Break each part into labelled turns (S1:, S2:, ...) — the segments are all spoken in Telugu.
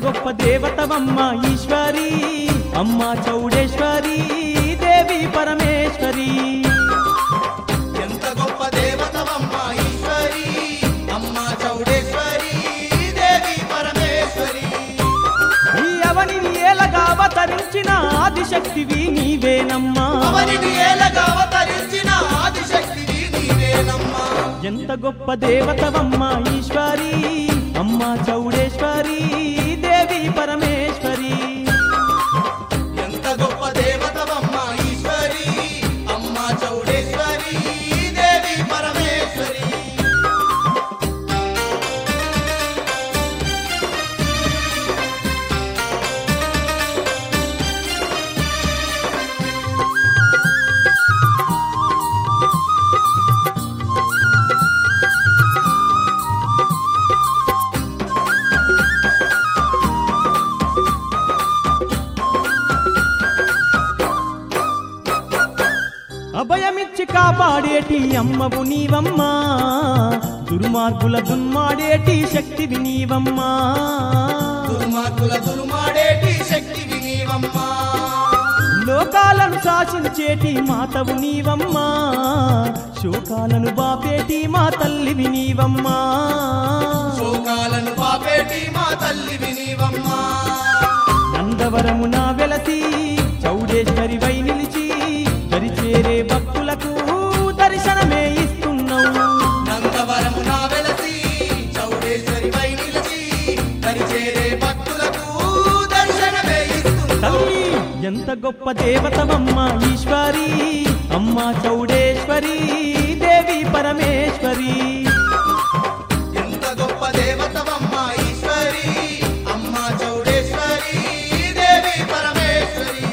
S1: గొప్ప దేవతవమ్మ ఈశ్వరి అమ్మ చౌడేశ్వరి దేవి పరమేశ్వరి
S2: ఎంత గొప్ప దేవతవమ్మ ఈశ్వరి అమ్మ చౌడేశ్వరి దేవి పరమేశ్వరి
S1: ఈ అవనిని ఏలగా అవతరించిన ఆదిశక్తివి నీవేనమ్మా
S2: అవనిని ఏలగా అవతరించిన ఆదిశక్తివి నీవేనమ్మా
S1: ఎంత గొప్ప దేవతవమ్మ ఈశ్వరి అమ్మ చౌడేశ్వరి దేవి పరమేశ్వరి
S2: ఎంత గొప్ప దేవతవమ్మ ఈశ్వరి అమ్మ చౌడేశ్వరి దేవి పరమేశ్వరి
S1: అభయమిచ్చి కాపాడేటి అమ్మవు నీవమ్మా దుర్మార్గుల దున్మాడేటి శక్తివి నీవమ్మా
S2: దుర్మార్గుల దుర్మాడేటి శక్తివి నీవమ్మా
S1: లోకాలను శాసించేటి మాతవు నీవమ్మా శోకాలను బాపేటి మా తల్లివి నీవమ్మా
S2: శోకాలను పాపేటి మా తల్లివి నీవమ్మా
S1: నందవరము నా వెలసి చౌడేశ్వరి వై నిలిచి దరిచేరే భక్తులకు దర్శనమే ఇస్తున్నావు
S2: నందవరము నా వెలసి చౌడేశ్వరి వై నిలిచి దరిచేరే భక్తులకు దర్శనమే ఇస్తున్నా
S1: తల్లి ఎంత గొప్ప దేవతవమ్మ ఈశ్వరి అమ్మ చౌడేశ్వరి దేవి పరమేశ్వరి
S2: ఎంత గొప్ప దేవతవమ్మ ఈశ్వరి అమ్మ చౌడేశ్వరి దేవి పరమేశ్వరి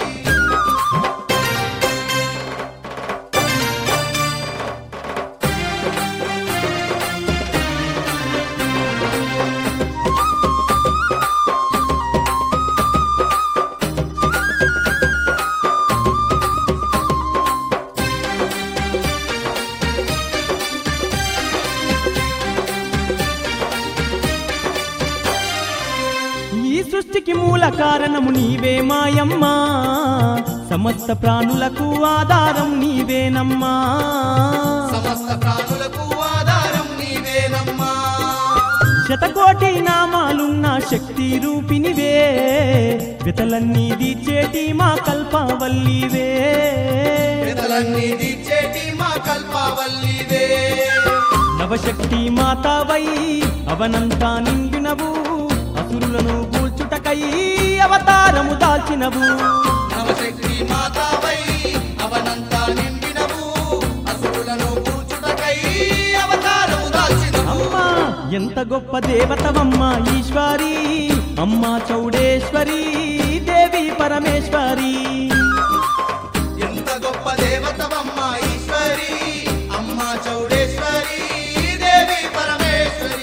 S1: ఈ సృష్టికి మూల కారణము నీవే మాయమ్మా సమస్త ప్రాణులకు ఆధారం నీవేనమ్మా
S2: సమస్త ప్రాణులకు ఆధారం నీవేనమ్మా
S1: శతకోటి నామాలున్న శక్తి రూపినివే వితలన్నీ దీచేటి మా కల్పవల్లివే
S2: వితలన్నీ తీర్చేటి మా కల్పవల్లివే
S1: నవశక్తి మాతావై అవనంతా నిండినవు అసురులను కూల్చుటకై అవతారము దాల్చినవు
S2: నవశక్తి మాతావై అవనంతా నిండినవు అసురులను కూర్చుటకై అవతారము దాల్చినవు
S1: అమ్మా ఎంత గొప్ప దేవతవమ్మ ఈశ్వరి అమ్మ చౌడేశ్వరి దేవి పరమేశ్వరి
S2: ఎంత గొప్ప దేవతవమ్మ ఈశ్వరి అమ్మ చౌడేశ్వరి దేవి పరమేశ్వరి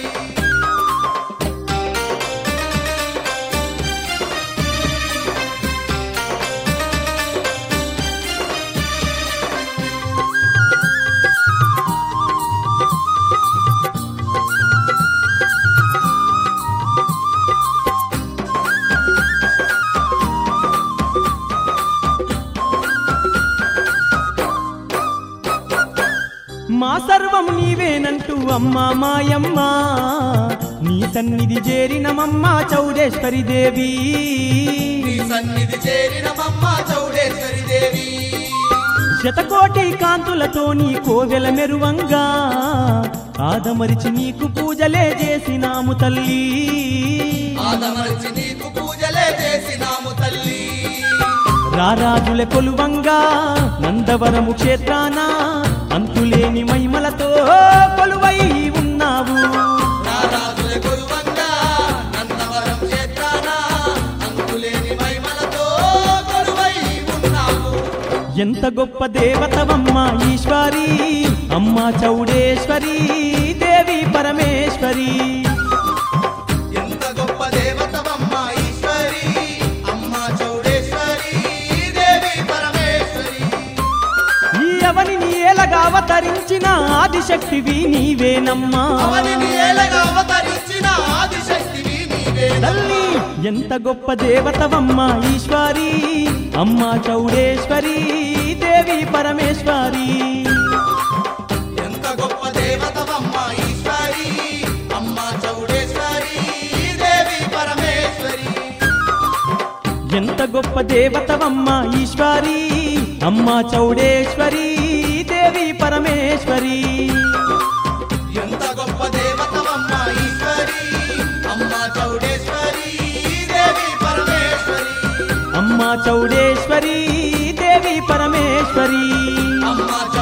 S1: మా సర్వం నీవేనంటూ అమ్మ మాయమ్మ నీ సన్నిధి చేరినమమ్మ చౌడేశ్వరి దేవి
S2: నీ సన్నిధి చేరిన మమ్మ చౌడేశ్వరి దేవి
S1: శతకోటి కాంతులతో నీ కోవెల మెరువంగా ఆదమరిచి నీకు పూజలే చేసినాము తల్లి
S2: ఆదమర్చి నీకు పూజలే చేసినాము తల్లి
S1: రారాజుల కొలువంగా నందవరము క్షేత్రాన అంతులేని మహిమలతో కొలువై ఉన్నావు
S2: రారాజుల గురువంగా నందవరం క్షేత్రాన అంతులేని మహిమలతో కొలువై ఉన్నావు
S1: ఎంత గొప్ప దేవతవమ్మ ఈశ్వరి అమ్మ చౌడేశ్వరి దేవి పరమేశ్వరి
S2: ఎంత గొప్ప దేవతవమ్మ ఈశ్వరి అమ్మ చౌడేశ్వరి దేవి పరమేశ్వరి
S1: ఈ అవనిని ఏలగా అవతరించిన ఆదిశక్తివి నీవేనమ్మా
S2: అవనిని ఏలగా అవతరించిన ఆదిశక్తివి నీవే నీవేనమ్మా
S1: తల్లి ఎంత గొప్ప దేవతవమ్మ ఈశ్వరి అమ్మ చౌడేశ్వరి దేవి పరమేశ్వరి
S2: ఎంత గొప్ప దేవతవమ్మ ఈశ్వరి అమ్మ చౌడేశ్వరి దేవి పరమేశ్వరి
S1: ఎంత గొప్ప దేవతవమ్మ ఈశ్వరి అమ్మ చౌడేశ్వరి దేవి పరమేశ్వరి
S2: ఎంత గొప్ప దేవతవమ్మ ఈశ్వరి అమ్మ చౌడేశ్వరి దేవి పరమేశ్వరి
S1: అమ్మ చౌడేశ్వరి దేవి పరమేశ్వరి
S2: అమ్మ